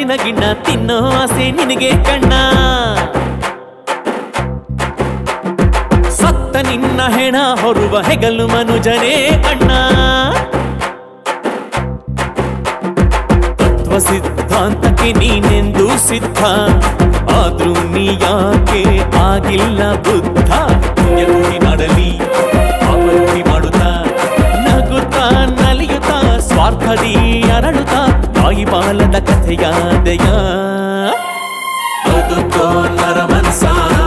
ಹಾಲಿನ ಗಿಣ್ಣ ತಿನ್ನೋ ಆಸೆ ನಿನಗೆ ಕಣ್ಣ ಸತ್ತ ನಿನ್ನ ಹೆಣ ಹೊರುವ ಹೆಗಲು ಮನುಜನೇ ಅಣ್ಣ ತತ್ವ ಸಿದ್ಧಾಂತಕ್ಕೆ ನೀನೆಂದು ಸಿದ್ಧ ಆದ್ರೂ ನೀ ಯಾಕೆ ಆಗಿಲ್ಲ ಬುದ್ಧ ಪುಣ್ಯರುಡಿ ಮಾಡಲಿ ಪಾಪರುಡಿ ಮಾಡುತ್ತಾ ನಗುತ್ತಾ ನಲಿಯುತ್ತಾ ಸ್ವಾರ್ಥದಿ ಅರಳುತ್ತಾ ತಾಯಿ ಬಾಲದ ಕಥೆಯಾದೆಯ ಬದುಕೋ ನರ ಮನಸ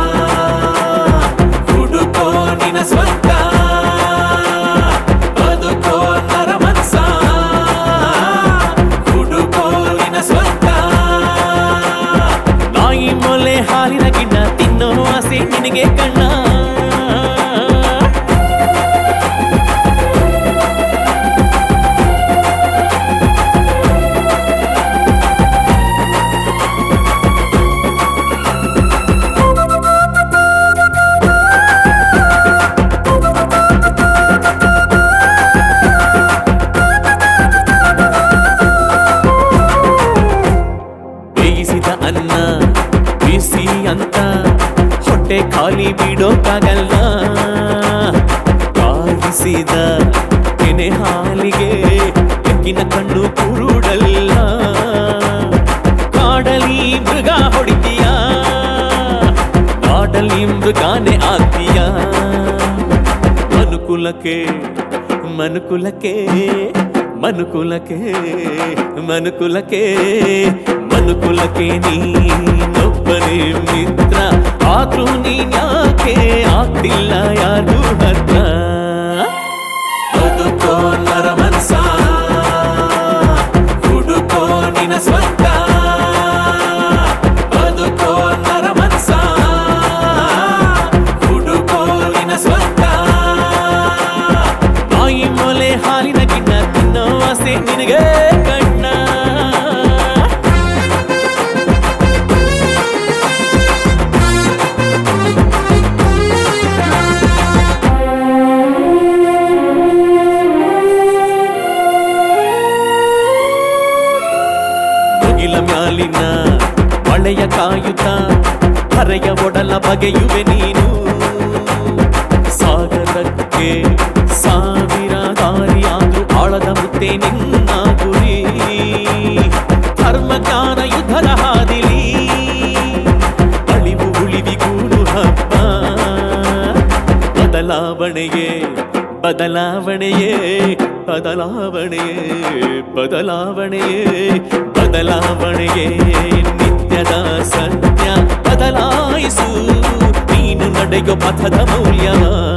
ಹುಡುಕೋ ನಿನ ಸ್ವಂತ ಬದುಕೋ ನರ ಮನಸ ಹುಡುಕೋ ನಿನ ಸ್ವಂತ ನಾಯಿ ಮೊಲೆ ಹಾಲಿನ ಗಿಣ್ಣ ತಿನ್ನೋ ಆಸೆ ನಿನಗೆ ಕಣ್ಣ ಬೇಯಿಸಿದ ಅನ್ನ ಬಿಸಿ ಅಂತ ಹೊಟ್ಟೆ ಖಾಲಿ ಬಿಡೋಕ್ಕಾಗಲ್ಲ ಕಾಯಿಸಿದ ಕೆನೆ ಹಾಲಿಗೆ ಎಕ್ಕಿನ ಕಣ್ಣು ಕುರುಡಲ್ಲ ಕಾಡಲಿ ಮೃಗ ಹೊಡಿತೀಯ ಕಾಡಲಿ ಮೃಗಾನೆ ಆಗ್ತೀಯ ಮನುಕುಲಕ್ಕೆ ಮನುಕುಲಕ್ಕೆ ಮನುಕುಲಕ್ಕೆ ಮನುಕುಲಕ್ಕೆ ಮನುಕುಲಕ್ಕೆ ನೀನೊಬ್ಬನೇ ಮಿತ್ರ ಆದ್ರೂ ನೀನ್ಯಾಕೆ ಆಗ್ತಿಲ್ಲ ಯಾರಿಗೂ ಹತ್ರ ಬದುಕೋ ನರ ಮನಸ ಹುಡುಕೋ ನಿನ ಸ್ವಂತ ಬದುಕೋ ನರ ಮನಸ ಹುಡುಕೋ ನಿನ ಸ್ವಂತ ನಾಯಿ ಮೊಲೆ ಹಾಲಿನ ಗಿಣ್ಣ ತಿನ್ನೋ ಆಸೆ ನಿನಗೆ ಕಣ್ಣ ಮುಗಿಲ ಮ್ಯಾಲಿನ ಮಳೆಯ ಕಾಯುತ್ತ ಹರೆಯ ಒಡಲ ಬಗೆಯುವೆ ನೀನು ಸಾಗರಕ್ಕೆ ಸಾವಿರ ದಾರಿಯಾದ್ರೂ ಆಳದ ಮುತ್ತೆ ನಿನ್ನ ಗುರಿ ಧರ್ಮಜ್ಞಾನ ಯುದ್ಧದ ಹಾದಿಲಿ ಅಳಿವು ಉಳಿವಿಗೂಡು ಹಬ್ಬ ಬದಲಾವಣೆಗೆ ಬದಲಾವಣೆಯೇ ಬದಲಾವಣೆಯೇ ಬದಲಾವಣೆಯೇ ಬದಲಾವಣೆಯೇ ನಿತ್ಯದ ಸತ್ಯ ಬದಲಾಯಿಸು ನೀನು ನಡೆಯೋ ಪಥದ ಮೌಲ್ಯವ